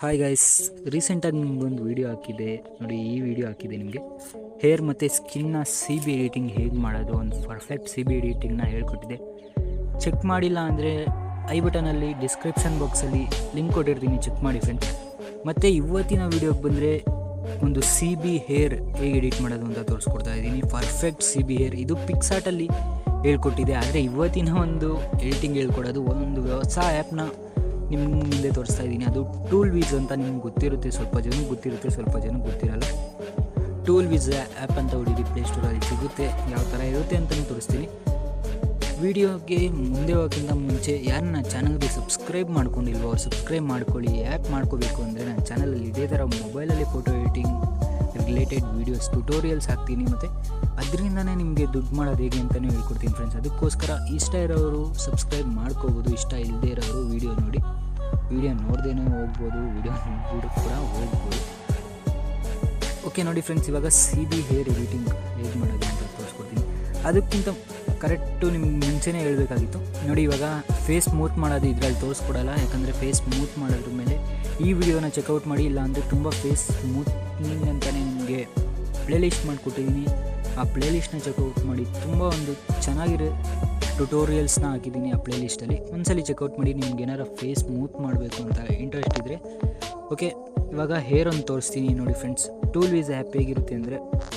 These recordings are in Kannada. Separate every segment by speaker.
Speaker 1: ಹಾಯ್ ಗೈಸ್ ರೀಸೆಂಟಾಗಿ ನಿಮ್ಗೊಂದು ವೀಡಿಯೋ ಹಾಕಿದೆ ನೋಡಿ ಈ ವಿಡಿಯೋ ಹಾಕಿದೆ ನಿಮಗೆ ಹೇರ್ ಮತ್ತು ಸ್ಕಿನ್ನ ಸಿ ಬಿ ಎಡಿಟಿಂಗ್ ಹೇಗೆ ಮಾಡೋದು ಒಂದು ಪರ್ಫೆಕ್ಟ್ ಸಿ ಬಿ ಎಡಿಟಿಂಗ್ನ ಹೇಳ್ಕೊಟ್ಟಿದೆ ಚೆಕ್ ಮಾಡಿಲ್ಲ ಅಂದರೆ ಐ ಬಟನಲ್ಲಿ ಡಿಸ್ಕ್ರಿಪ್ಷನ್ ಬಾಕ್ಸಲ್ಲಿ ಲಿಂಕ್ ಕೊಟ್ಟಿರ್ತೀನಿ ಚೆಕ್ ಮಾಡಿ ಫ್ರೆಂಡ್ಸ್ ಮತ್ತು ಇವತ್ತಿನ ವೀಡಿಯೋಗೆ ಬಂದರೆ ಒಂದು ಸಿ ಬಿ ಹೇರ್ ಹೇಗೆ ಎಡಿಟ್ ಮಾಡೋದು ಅಂತ ತೋರಿಸ್ಕೊಡ್ತಾ ಇದ್ದೀನಿ ಪರ್ಫೆಕ್ಟ್ ಸಿ ಬಿ ಹೇರ್ ಇದು ಪಿಕ್ಸಾರ್ಟಲ್ಲಿ ಹೇಳ್ಕೊಟ್ಟಿದೆ ಆದರೆ ಇವತ್ತಿನ ಒಂದು ಎಡಿಟಿಂಗ್ ಹೇಳ್ಕೊಡೋದು ಒಂದು ಹೊಸ ಆ್ಯಪ್ನ ನಿಮ್ಮ ಮುಂದೆ ತೋರಿಸ್ತಾ ಇದ್ದೀನಿ ಅದು ಟೂಲ್ ವೀಸ್ ಅಂತ ನಿಮ್ಗೆ ಗೊತ್ತಿರುತ್ತೆ ಸ್ವಲ್ಪ ಜನಕ್ಕೆ ಗೊತ್ತಿರುತ್ತೆ ಸ್ವಲ್ಪ ಜನಕ್ಕೆ ಗೊತ್ತಿರಲ್ಲ ಟೂಲ್ ವೀಸ್ ಆ್ಯಪ್ ಅಂತ ಹೊಡೀರಿ ಪ್ಲೇಸ್ಟೋರಲ್ಲಿ ಸಿಗುತ್ತೆ ಯಾವ ಥರ ಇರುತ್ತೆ ಅಂತಲೂ ತೋರಿಸ್ತೀನಿ ವಿಡಿಯೋಗೆ ಮುಂದೆ ಹೋಗೋಕ್ಕಿಂತ ಮುಂಚೆ ಯಾರು ನನ್ನ ಚಾನಲ್ಗೆ ಸಬ್ಸ್ಕ್ರೈಬ್ ಮಾಡ್ಕೊಂಡಿಲ್ವೋ ಅವ್ರು ಸಬ್ಸ್ಕ್ರೈಬ್ ಮಾಡ್ಕೊಳ್ಳಿ ಯಾಕೆ ಮಾಡ್ಕೋಬೇಕು ಅಂದರೆ ನನ್ನ ಚಾನಲಲ್ಲಿ ಇದೇ ಥರ ಮೊಬೈಲಲ್ಲಿ photo editing related videos tutorials ಹಾಕ್ತೀನಿ ಮತ್ತು ಅದರಿಂದನೇ ನಿಮಗೆ ದುಡ್ಡು ಮಾಡೋದು ಹೇಗೆ ಅಂತಲೇ ಹೇಳ್ಕೊಡ್ತೀನಿ ಫ್ರೆಂಡ್ಸ್ ಅದಕ್ಕೋಸ್ಕರ ಇಷ್ಟ ಇರೋರು ಸಬ್ಸ್ಕ್ರೈಬ್ ಮಾಡ್ಕೋಬೋದು ಇಷ್ಟ ಇಲ್ಲದೇ ಇರೋರು ವೀಡಿಯೋ ನೋಡಿ ವೀಡಿಯೋ ನೋಡ್ದೇನೆ ಹೋಗ್ಬೋದು ವೀಡಿಯೋ ನೋಡ್ಬಿಟ್ಟು ಕೂಡ ಹೋಗ್ಬೋದು ಓಕೆ ನೋಡಿ ಫ್ರೆಂಡ್ಸ್ ಇವಾಗ ಸಿ ಬಿ ಹೇರ್ ಎಡಿಟಿಂಗ್ ಹೇಗೆ ಮಾಡೋದು ಅಂತ ತೋರಿಸ್ಕೊಡ್ತೀನಿ ಅದಕ್ಕಿಂತ ಕರೆಕ್ಟು ನಿಮ್ಗೆ ಮುಂಚೆನೇ ಹೇಳಬೇಕಾಗಿತ್ತು ನೋಡಿ ಇವಾಗ ಫೇಸ್ ಸ್ಮೂತ್ ಮಾಡೋದು ಇದರಲ್ಲಿ ತೋರಿಸ್ಕೊಡಲ್ಲ ಯಾಕಂದರೆ ಫೇಸ್ ಸ್ಮೂತ್ ಮಾಡೋದ್ರ ಮೇಲೆ ಈ ವಿಡಿಯೋನ ಚೆಕ್ಔಟ್ ಮಾಡಿ ಇಲ್ಲ ಅಂದರೆ ತುಂಬ ಫೇಸ್ ಸ್ಮೂತ್ನಿಂಗ್ ಅಂತಲೇ ನಿಮಗೆ ಪ್ಲೇಲಿಸ್ಟ್ ಮಾಡಿಕೊಟ್ಟಿದ್ದೀನಿ ಆ ಪ್ಲೇಲಿಸ್ಟ್ನ ಚೆಕ್ಔಟ್ ಮಾಡಿ ತುಂಬ ಒಂದು ಚೆನ್ನಾಗಿರೋ ಟ್ಯುಟೋರಿಯಲ್ಸ್ನ ಹಾಕಿದ್ದೀನಿ ಆ ಪ್ಲೇಲಿಸ್ಟಲ್ಲಿ ಒಂದ್ಸಲಿ ಚೆಕ್ಔಟ್ ಮಾಡಿ ನಿಮ್ಗೆ ಏನಾರು ಫೇಸ್ ಸ್ಮೂತ್ ಮಾಡಬೇಕು ಅಂತ ಇಂಟ್ರೆಸ್ಟ್ ಇದ್ದರೆ ಓಕೆ ಇವಾಗ ಹೇರ್ ಒಂದು ತೋರಿಸ್ತೀನಿ ನೋಡಿ ಫ್ರೆಂಡ್ಸ್ ಟೂಲ್ ವೀಸ್ ಆ್ಯಪ್ ಹೇಗಿರುತ್ತೆ ಅಂದರೆ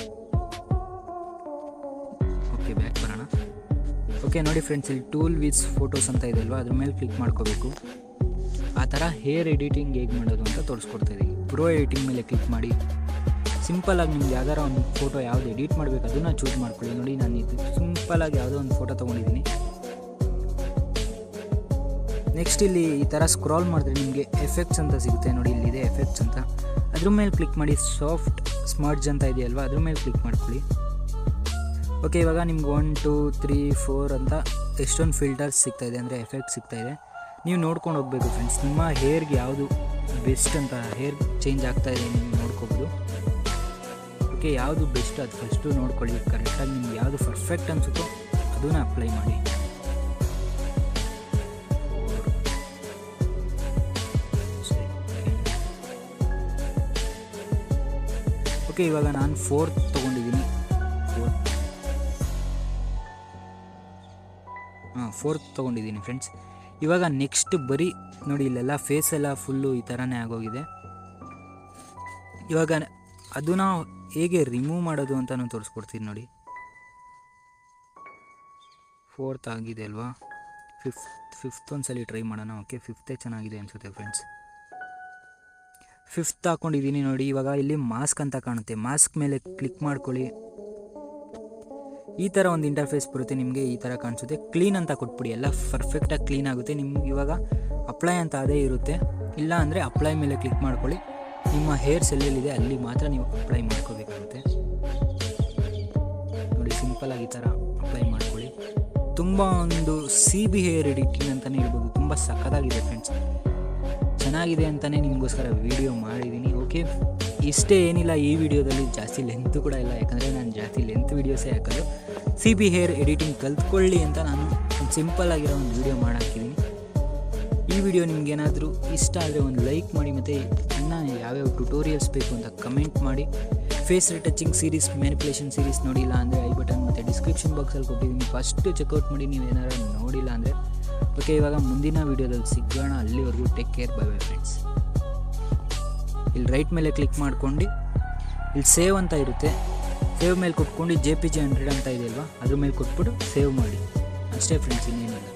Speaker 1: ಓಕೆ ಬ್ಯಾಕ್ ಬರೋಣ ಓಕೆ ನೋಡಿ ಫ್ರೆಂಡ್ಸ್ ಇಲ್ಲಿ ಟೂಲ್ ವಿತ್ ಫೋಟೋಸ್ ಅಂತ ಇದೆ ಅಲ್ವಾ ಅದ್ರ ಮೇಲೆ ಕ್ಲಿಕ್ ಮಾಡ್ಕೋಬೇಕು ಆ ಥರ ಹೇರ್ ಎಡಿಟಿಂಗ್ ಹೇಗೆ ಮಾಡೋದು ಅಂತ ತೋರಿಸ್ಕೊಡ್ತಾ ಇದ್ದೀನಿ ಪ್ರೋ ಎಡಿಟಿಂಗ್ ಮೇಲೆ ಕ್ಲಿಕ್ ಮಾಡಿ ಸಿಂಪಲಾಗಿ ನಿಮ್ಗೆ ಯಾವ್ದಾರ ಒಂದು ಫೋಟೋ ಯಾವ್ದು ಎಡಿಟ್ ಮಾಡಬೇಕು ಅದನ್ನು ಚೂಸ್ ಮಾಡ್ಕೊಳ್ಳಿ ನೋಡಿ ನಾನು ಇದು ಸಿಂಪಲಾಗಿ ಯಾವುದೋ ಒಂದು ಫೋಟೋ ತೊಗೊಂಡಿದ್ದೀನಿ ನೆಕ್ಸ್ಟ್ ಇಲ್ಲಿ ಈ ಥರ ಸ್ಕ್ರಾಲ್ ಮಾಡಿದ್ರೆ ನಿಮಗೆ ಎಫೆಕ್ಟ್ಸ್ ಅಂತ ಸಿಗುತ್ತೆ ನೋಡಿ ಇಲ್ಲಿದೆ ಎಫೆಕ್ಟ್ಸ್ ಅಂತ ಅದ್ರ ಮೇಲೆ ಕ್ಲಿಕ್ ಮಾಡಿ ಸಾಫ್ಟ್ ಸ್ಮಾರ್ಟ್ಸ್ ಅಂತ ಇದೆಯಲ್ವಾ ಅದ್ರ ಮೇಲೆ ಕ್ಲಿಕ್ ಮಾಡ್ಕೊಳ್ಳಿ ಓಕೆ ಇವಾಗ ನಿಮ್ಗೆ ಒನ್ ಟೂ ತ್ರೀ ಫೋರ್ ಅಂತ ಎಷ್ಟೊಂದು ಫಿಲ್ಟರ್ಸ್ ಸಿಗ್ತಾಯಿದೆ ಅಂದರೆ ಎಫೆಕ್ಟ್ ಸಿಗ್ತಾಯಿದೆ ನೀವು ನೋಡ್ಕೊಂಡು ಹೋಗಬೇಕು ಫ್ರೆಂಡ್ಸ್ ನಿಮ್ಮ ಹೇರ್ಗೆ ಯಾವುದು ಬೆಸ್ಟ್ ಅಂತ ಹೇರ್ ಚೇಂಜ್ ಆಗ್ತಾಯಿದೆ ನೀವು ನೋಡ್ಕೋಬೋದು ಓಕೆ ಯಾವುದು ಬೆಸ್ಟ್ ಅದು ಫಸ್ಟು ನೋಡ್ಕೊಳ್ಳಿ ಕರೆಕ್ಟಾಗಿ ನಿಮ್ಗೆ ಯಾವುದು ಪರ್ಫೆಕ್ಟ್ ಅನಿಸುತ್ತೋ ಅದನ್ನು ಅಪ್ಲೈ ಮಾಡಿ ಓಕೆ ಇವಾಗ ನಾನು ಫೋರ್ತ್ ತೊಗೊಂಡಿದ್ದೀನಿ ಫೋರ್ತ್ ಹಾಂ ಫೋರ್ತ್ ತೊಗೊಂಡಿದ್ದೀನಿ ಫ್ರೆಂಡ್ಸ್ ಇವಾಗ ನೆಕ್ಸ್ಟ್ ಬರೀ ನೋಡಿ ಇಲ್ಲೆಲ್ಲ ಫೇಸ್ ಎಲ್ಲ ಫುಲ್ಲು ಈ ಥರನೇ ಆಗೋಗಿದೆ ಇವಾಗ ಅದನ್ನ ಹೇಗೆ ರಿಮೂವ್ ಮಾಡೋದು ಅಂತ ನಾನು ತೋರಿಸ್ಕೊಡ್ತೀನಿ ನೋಡಿ ಫೋರ್ತ್ ಆಗಿದೆ ಅಲ್ವಾ ಫಿಫ್ತ್ ಫಿಫ್ತ್ ಒಂದ್ಸಲಿ ಟ್ರೈ ಮಾಡೋಣ ಓಕೆ ಫಿಫ್ತೇ ಚೆನ್ನಾಗಿದೆ ಅನಿಸುತ್ತೆ ಫ್ರೆಂಡ್ಸ್ ಫಿಫ್ತ್ ಹಾಕ್ಕೊಂಡಿದ್ದೀನಿ ನೋಡಿ ಇವಾಗ ಇಲ್ಲಿ ಮಾಸ್ಕ್ ಅಂತ ಕಾಣುತ್ತೆ ಮಾಸ್ಕ್ ಮೇಲೆ ಕ್ಲಿಕ್ ಮಾಡ್ಕೊಳ್ಳಿ ಈ ಥರ ಒಂದು ಇಂಟರ್ಫೇಸ್ ಬರುತ್ತೆ ನಿಮಗೆ ಈ ಥರ ಕಾಣಿಸುತ್ತೆ ಕ್ಲೀನ್ ಅಂತ ಕೊಟ್ಬಿಡಿ ಎಲ್ಲ ಪರ್ಫೆಕ್ಟಾಗಿ ಕ್ಲೀನ್ ಆಗುತ್ತೆ ನಿಮ್ಗೆ ಇವಾಗ ಅಪ್ಲೈ ಅಂತ ಅದೇ ಇರುತ್ತೆ ಇಲ್ಲ ಅಂದರೆ ಅಪ್ಲೈ ಮೇಲೆ ಕ್ಲಿಕ್ ಮಾಡ್ಕೊಳ್ಳಿ ನಿಮ್ಮ ಹೇರ್ಸ್ ಎಲ್ಲೆಲ್ಲಿದೆ ಅಲ್ಲಿ ಮಾತ್ರ ನೀವು ಅಪ್ಲೈ ಮಾಡ್ಕೋಬೇಕಾಗುತ್ತೆ ನೋಡಿ ಸಿಂಪಲಾಗಿ ಈ ಥರ ಅಪ್ಲೈ ಮಾಡ್ಕೊಳ್ಳಿ ತುಂಬ ಒಂದು ಸಿ ಬಿ ಹೇರ್ ಎಡಿಟಿಂಗ್ ಅಂತಲೇ ಹೇಳ್ಬೋದು ತುಂಬ ಸಖತ್ತಾಗಿದೆ ಫ್ರೆಂಡ್ಸ್ ಚೆನ್ನಾಗಿದೆ ಅಂತಲೇ ನಿಮಗೋಸ್ಕರ ವೀಡಿಯೋ ಮಾಡಿದ್ದೀನಿ ಓಕೆ ಇಷ್ಟೇ ಏನಿಲ್ಲ ಈ ವಿಡಿಯೋದಲ್ಲಿ ಜಾಸ್ತಿ ಲೆಂತ್ ಕೂಡ ಇಲ್ಲ ಯಾಕಂದರೆ ನಾನು ಜಾಸ್ತಿ ಲೆಂತ್ ವೀಡಿಯೋಸೇ ಹಾಕೋದು ಸಿ ಬಿ ಹೇರ್ ಎಡಿಟಿಂಗ್ ಕಲ್ತ್ಕೊಳ್ಳಿ ಅಂತ ನಾನು ಒಂದು ಸಿಂಪಲ್ ಆಗಿರೋ ಒಂದು ವೀಡಿಯೋ ಮಾಡಾಕಿದ್ದೀನಿ ಈ ವಿಡಿಯೋ ನಿಮ್ಗೇನಾದರೂ ಇಷ್ಟ ಆದರೆ ಒಂದು ಲೈಕ್ ಮಾಡಿ ಮತ್ತು ಇನ್ನೂ ಯಾವ್ಯಾವ ಟ್ಯುಟೋರಿಯಲ್ಸ್ ಬೇಕು ಅಂತ ಕಮೆಂಟ್ ಮಾಡಿ face retouching series manipulation series ನೋಡಿಲ್ಲ ಅಂದರೆ ಐ ಬಟನ್ ಮತ್ತು ಡಿಸ್ಕ್ರಿಪ್ಷನ್ ಬಾಕ್ಸಲ್ಲಿ ಕೊಟ್ಟಿದ್ದೀನಿ ಫಸ್ಟು ಚೆಕ್ಔಟ್ ಮಾಡಿ ನೀವು ಏನಾರು ನೋಡಿಲ್ಲ ಅಂದರೆ ಓಕೆ ಇವಾಗ ಮುಂದಿನ ವೀಡಿಯೋದಲ್ಲಿ ಸಿಗೋಣ ಅಲ್ಲಿವರೆಗೂ take care bye bye friends ಇಲ್ಲಿ ರೈಟ್ ಮೇಲೆ ಕ್ಲಿಕ್ ಮಾಡ್ಕೊಂಡು ಇಲ್ಲಿ ಸೇವ್ ಅಂತ ಇರುತ್ತೆ ಸೇವ್ ಮೇಲೆ ಕೊಟ್ಕೊಂಡು ಜೆ ಪಿ ಜಿ ಹಂಡ್ರೆಡ್ ಅಂತ ಇದೆಯಲ್ವಾ ಅದ್ರ ಮೇಲೆ ಕೊಟ್ಬಿಟ್ಟು ಸೇವ್ ಮಾಡಿ ಅಷ್ಟೇ ಫ್ರೆಂಡ್ಸ್ ಇನ್ನೇನಿಲ್ಲ